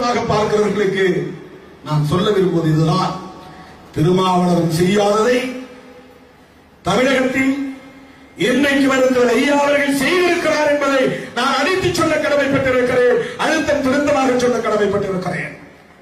மாற்றமாக பார்க்கிறவர்களுக்கு நான் சொல்ல விரும்புவது இதுதான் திருமாவளவன் செய்யாததை தமிழகத்தில் என்னைக்கு வருந்தவர் ஐயா அவர்கள் செய்திருக்கிறார் என்பதை நான் அடித்து சொல்ல கடமைப்பட்டிருக்கிறேன் அழுத்தம் திருத்தமாக சொல்ல கடமைப்பட்டிருக்கிறேன்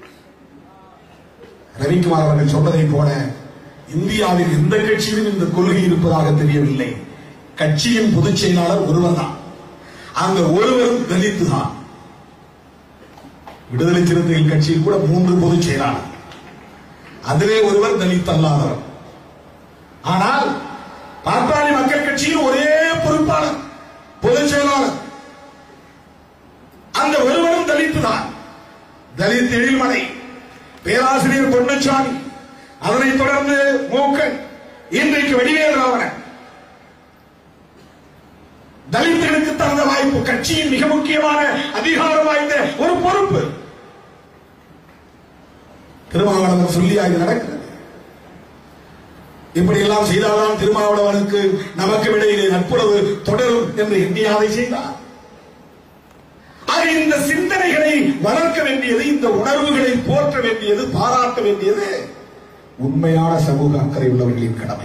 ரவிக்குமார் அவர்கள் சொன்னதைப் போல இந்தியாவில் எந்த கட்சியிலும் இந்த கொள்கை இருப்பதாக தெரியவில்லை கட்சியின் பொதுச் செயலாளர் ஒருவர்தான் அந்த ஒருவரும் தலித்து தான் விடுதலை சிறுத்தைகள் கட்சியில் கூட மூன்று பொதுச் செயலாளர் அதிலே ஒருவர் தலித் அல்லாதவர் ஆனால் பாட்டாளி மக்கள் கட்சியில் ஒரே பொறுப்பாளர் பொதுச் செயலாளர் அந்த ஒருவரும் தலித்து தான் தலித் எழில்மலை பேராசிரியர் பொன்னுச்சாமி அதனைத் தொடர்ந்து மூக்கன் இன்றைக்கு வடிவேல் ராவணன் தலித்துகளுக்கு தந்த வாய்ப்பு கட்சியின் மிக முக்கியமான அதிகாரம் வாய்ந்த ஒரு பொறுப்பு திருமாவளவன் சொல்லியா இது நடக்கிறது இப்படி எல்லாம் செய்தால்தான் திருமாவளவனுக்கு நமக்கு இடையிலே நட்புறவு தொடரும் என்று எண்ணியாதை செய்தார் ஆக இந்த சிந்தனைகளை வளர்க்க வேண்டியது இந்த உணர்வுகளை போற்ற வேண்டியது பாராட்ட வேண்டியது உண்மையான சமூக அக்கறை உள்ளவர்களின் கடமை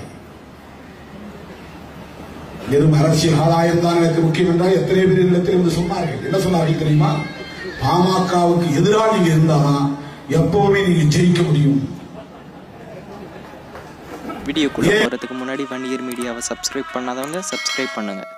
வெறும் அரசியல் ஆதாயம் தான் எனக்கு முக்கியம் என்றால் எத்தனை பேர் இடத்தில் இருந்து சொன்னார்கள் என்ன சொன்னார்கள் தெரியுமா பாமகவுக்கு எதிராக நீங்க இருந்தாதான் எப்பவுமே நீங்க ஜெயிக்க முடியும் வீடியோக்குள்ளே ஏன்? போகிறதுக்கு முன்னாடி வன்னியர் மீடியாவை சப்ஸ்கிரைப் பண்ணாதவங்க சப்ஸ்கிரைப் பண்ணுங்கள்